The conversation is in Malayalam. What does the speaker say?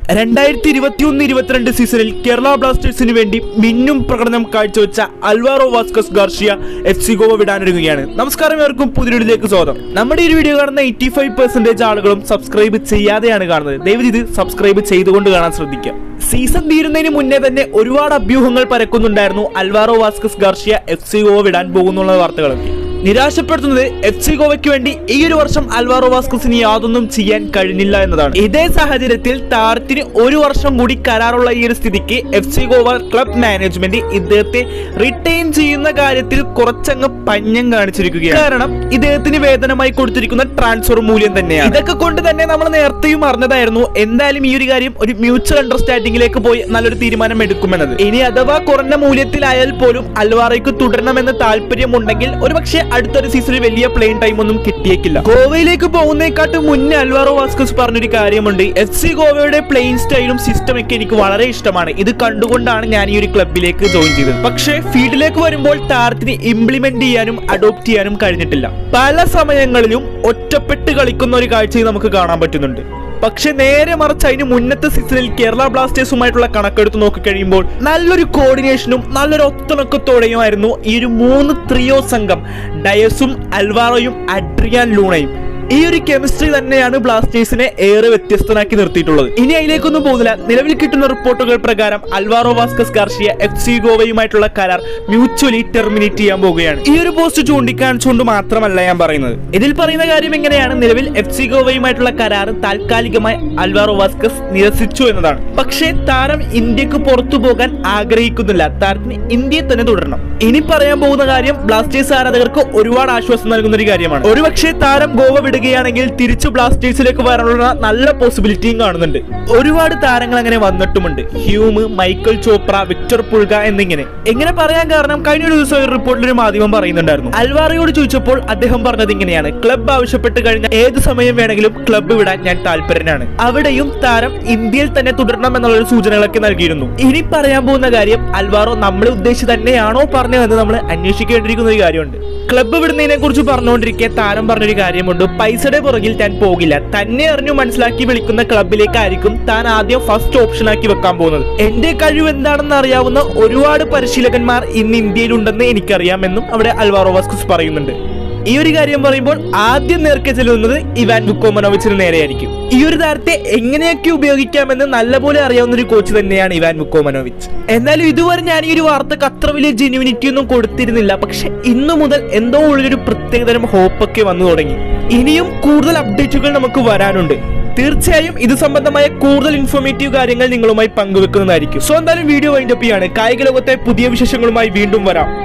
രണ്ടായിരത്തി ഇരുപത്തിയൊന്ന് ഇരുപത്തിരണ്ട് സീസണിൽ കേരള ബ്ലാസ്റ്റേഴ്സിന് വേണ്ടി മിന്നും പ്രകടനം കാഴ്ചവെച്ച Alvaro Vazquez Garcia F C Goa വിടാനൊരുങ്ങുകയാണ് നമസ്കാരം ഏവർക്കും പുതിയൊരിലേക്ക് സ്വാഗതം നമ്മുടെ ഈ ഒരു വീഡിയോ കാണുന്ന എയ്റ്റി ഫൈവ് പെർസെന്റേജ് ആളുകളും സബ്സ്ക്രൈബ് ചെയ്യാതെയാണ് കാണുന്നത് ദയവ് ഇത് സബ്സ്ക്രൈബ് ചെയ്തുകൊണ്ട് കാണാൻ ശ്രദ്ധിക്കുക സീസൺ തീരുന്നതിന് മുന്നേ തന്നെ ഒരുപാട് അഭ്യൂഹങ്ങൾ പരക്കുന്നുണ്ടായിരുന്നു Alvaro Vazquez Garcia F C Goa വിടാൻ പോകുന്നുള്ള വാർത്തകളൊക്കെ നിരാശപ്പെടുത്തുന്നത് എഫ് സി ഗോവയ്ക്ക് വേണ്ടി ഈ ഒരു വർഷം അൽവാറോ വാസ്കസിന് യാതൊന്നും ചെയ്യാൻ കഴിഞ്ഞില്ല എന്നതാണ് ഇതേ സാഹചര്യത്തിൽ താരത്തിന് ഒരു വർഷം കൂടി കരാറുള്ള ഈ ഒരു സ്ഥിതിക്ക് F C Goa club management ഇദ്ദേഹത്തെ റിട്ടൈൻ ചെയ്യുന്ന കാര്യത്തിൽ കുറച്ചങ്ങ് പഞ്ഞം കാണിച്ചിരിക്കുകയാണ് കാരണം ഇദ്ദേഹത്തിന് വേതനമായി കൊടുത്തിരിക്കുന്ന ട്രാൻസ്ഫർ മൂല്യം തന്നെയാണ് ഇതൊക്കെ കൊണ്ട് തന്നെ നമ്മൾ നേരത്തെയും അറിഞ്ഞതായിരുന്നു എന്തായാലും ഈ ഒരു കാര്യം ഒരു മ്യൂച്വൽ അണ്ടർസ്റ്റാൻഡിംഗിലേക്ക് പോയി നല്ലൊരു തീരുമാനം എടുക്കുമെന്നത് ഇനി അഥവാ കുറഞ്ഞ മൂല്യത്തിലായാൽ പോലും അൽവാറയ്ക്ക് തുടരണമെന്ന് താല്പര്യമുണ്ടെങ്കിൽ ഒരുപക്ഷെ അടുത്തൊരു സീസണിൽ വലിയ പ്ലെയിൻ ടൈം ഒന്നും കിട്ടിയേക്കില്ല ഗോവയിലേക്ക് പോകുന്നതിനെക്കാട്ടും മുന്നേ അൽവാറോ വാസ്കസ് പറഞ്ഞൊരു കാര്യമുണ്ട് എഫ് സി ഗോവയുടെ പ്ലെയിൻ സ്റ്റൈലും സിസ്റ്റം ഒക്കെ എനിക്ക് വളരെ ഇഷ്ടമാണ് ഇത് കണ്ടുകൊണ്ടാണ് ഞാൻ ഈ ഒരു ക്ലബിലേക്ക് ജോയിൻ ചെയ്തത് പക്ഷേ ഫീൽഡിലേക്ക് വരുമ്പോൾ താരത്തിന് ഇംപ്ലിമെന്റ് ചെയ്യാനും അഡോപ്റ്റ് ചെയ്യാനും കഴിഞ്ഞിട്ടില്ല പല സമയങ്ങളിലും ഒറ്റപ്പെട്ട് കളിക്കുന്ന ഒരു കാഴ്ചയും നമുക്ക് കാണാൻ പറ്റുന്നുണ്ട് പക്ഷെ നേരെ മറിച്ച് അതിന് മുന്നത്തെ സീസണിൽ കേരള ബ്ലാസ്റ്റേഴ്സുമായിട്ടുള്ള കണക്കെടുത്ത് നോക്കിക്കഴിയുമ്പോൾ നല്ലൊരു കോർഡിനേഷനും നല്ലൊരു ഒത്തണക്കത്തോടെയും ആയിരുന്നു ഈ ഒരു മൂന്ന് ത്രിയോ സംഘം ഡയസും അൽവാറോയും അഡ്രിയാൻ ലൂണയും ഈ ഒരു കെമിസ്ട്രി തന്നെയാണ് ബ്ലാസ്റ്റേഴ്സിനെ ഏറെ വ്യത്യസ്തനാക്കി നിർത്തിയിട്ടുള്ളത് ഇനി അതിലേക്കൊന്നും പോകുന്നില്ല നിലവിൽ കിട്ടുന്ന റിപ്പോർട്ടുകൾ പ്രകാരം Alvaro Vazquez Garcia F C ഗോവയുമായിട്ടുള്ള കരാർ മ്യൂച്വലി ടെർമിനേറ്റ് ചെയ്യാൻ പോവുകയാണ് ഈ ഒരു പോസ്റ്റ് ചൂണ്ടിക്കാണിച്ചുകൊണ്ട് മാത്രമല്ല ഞാൻ പറയുന്നത് ഇതിൽ പറയുന്ന കാര്യം എങ്ങനെയാണ് നിലവിൽ എഫ് സി ഗോവയുമായിട്ടുള്ള കരാർ താൽക്കാലികമായി അൽവാറോ വാസ്കസ് നിരസിച്ചു എന്നതാണ് പക്ഷേ താരം ഇന്ത്യക്ക് പുറത്തു പോകാൻ ആഗ്രഹിക്കുന്നില്ല താരത്തിന് ഇന്ത്യയിൽ തന്നെ തുടരണം ഇനി പറയാൻ പോകുന്ന കാര്യം ബ്ലാസ്റ്റേഴ്സ് ആരാധകർക്ക് ഒരുപാട് ആശ്വാസം നൽകുന്ന ഒരു കാര്യമാണ് ഒരുപക്ഷെ താരം ഗോവ വിടുകയാണെങ്കിൽ തിരിച്ചു ബ്ലാസ്റ്റേഴ്സിലേക്ക് വരാനുള്ള നല്ല പോസിബിലിറ്റിയും കാണുന്നുണ്ട് ഒരുപാട് താരങ്ങൾ അങ്ങനെ വന്നിട്ടുമുണ്ട് Hume Michael Chopra Victor Pulga എന്നിങ്ങനെ എങ്ങനെ പറയാൻ കാരണം കഴിഞ്ഞ ഒരു ദിവസം ഒരു റിപ്പോർട്ടിൽ ഒരു മാധ്യമം പറയുന്നുണ്ടായിരുന്നു അൽവാറയോട് ചോദിച്ചപ്പോൾ അദ്ദേഹം പറഞ്ഞത് ഇങ്ങനെയാണ് ക്ലബ് ആവശ്യപ്പെട്ട് കഴിഞ്ഞാൽ ഏത് സമയം വേണമെങ്കിലും ക്ലബ്ബ് വിടാൻ ഞാൻ താല്പര്യനാണ് അവിടെയും താരം ഇന്ത്യയിൽ തന്നെ തുടരണം എന്നുള്ള ഒരു സൂചനകളൊക്കെ നൽകിയിരുന്നു ഇനി പറയാൻ പോകുന്ന കാര്യം അൽവാറോ നമ്മളെ ഉദ്ദേശിച്ച് തന്നെയാണോ പറഞ്ഞതെന്ന് നമ്മൾ അന്വേഷിക്കേണ്ടിയിരിക്കുന്ന ഒരു കാര്യമുണ്ട് ക്ലബ്ബ് വിടുന്നതിനെ കുറിച്ച് പറഞ്ഞുകൊണ്ടിരിക്കെ താരം പറഞ്ഞൊരു കാര്യമുണ്ട് പൈസയുടെ പുറകിൽ താൻ പോകില്ല തന്നെ അറിഞ്ഞു മനസ്സിലാക്കി വിളിക്കുന്ന ക്ലബിലേക്കായിരിക്കും താൻ ആദ്യം ഫസ്റ്റ് ഓപ്ഷൻ ആക്കി വെക്കാൻ പോകുന്നത് എന്റെ കഴിവ് എന്താണെന്ന് അറിയാവുന്ന ഒരുപാട് പരിശീലകന്മാർ ഇന്ന് ഇന്ത്യയിലുണ്ടെന്ന് എനിക്കറിയാമെന്നും അവിടെ അൽവാറോ വാസ്കുസ് പറയുന്നുണ്ട് ഈ ഒരു കാര്യം പറയുമ്പോൾ ആദ്യം നേർക്കെ ചെല്ലുന്നത് ഇവാൻ ബുക്കോമനോവിച്ചിന് നേരെയായിരിക്കും ഈ ഒരു താരത്തെ എങ്ങനെയൊക്കെ ഉപയോഗിക്കാമെന്ന് നല്ലപോലെ അറിയാവുന്ന ഒരു കോച്ച് തന്നെയാണ് ഇവാൻ ബുക്കോമനോവിച്ച് എന്നാലും ഇതുവരെ ഞാൻ ഈ ഒരു വാർത്തക്ക് അത്ര വലിയ ജെന്യൂനിറ്റി ഒന്നും കൊടുത്തിരുന്നില്ല പക്ഷെ ഇന്നു മുതൽ എന്തോ ഉള്ളൊരു പ്രത്യേകതരം ഹോപ്പൊക്കെ വന്നു തുടങ്ങി ഇനിയും കൂടുതൽ അപ്ഡേറ്റുകൾ നമുക്ക് വരാനുണ്ട് തീർച്ചയായും ഇത് സംബന്ധമായ കൂടുതൽ ഇൻഫോർമേറ്റീവ് കാര്യങ്ങൾ നിങ്ങളുമായി പങ്കുവെക്കുന്നതായിരിക്കും സോ എന്തായാലും വീഡിയോ വൈൻഡപ്പ് ചെയ്യാണ് കായിക ലോകത്തെ പുതിയ വിശേഷങ്ങളുമായി വീണ്ടും വരാം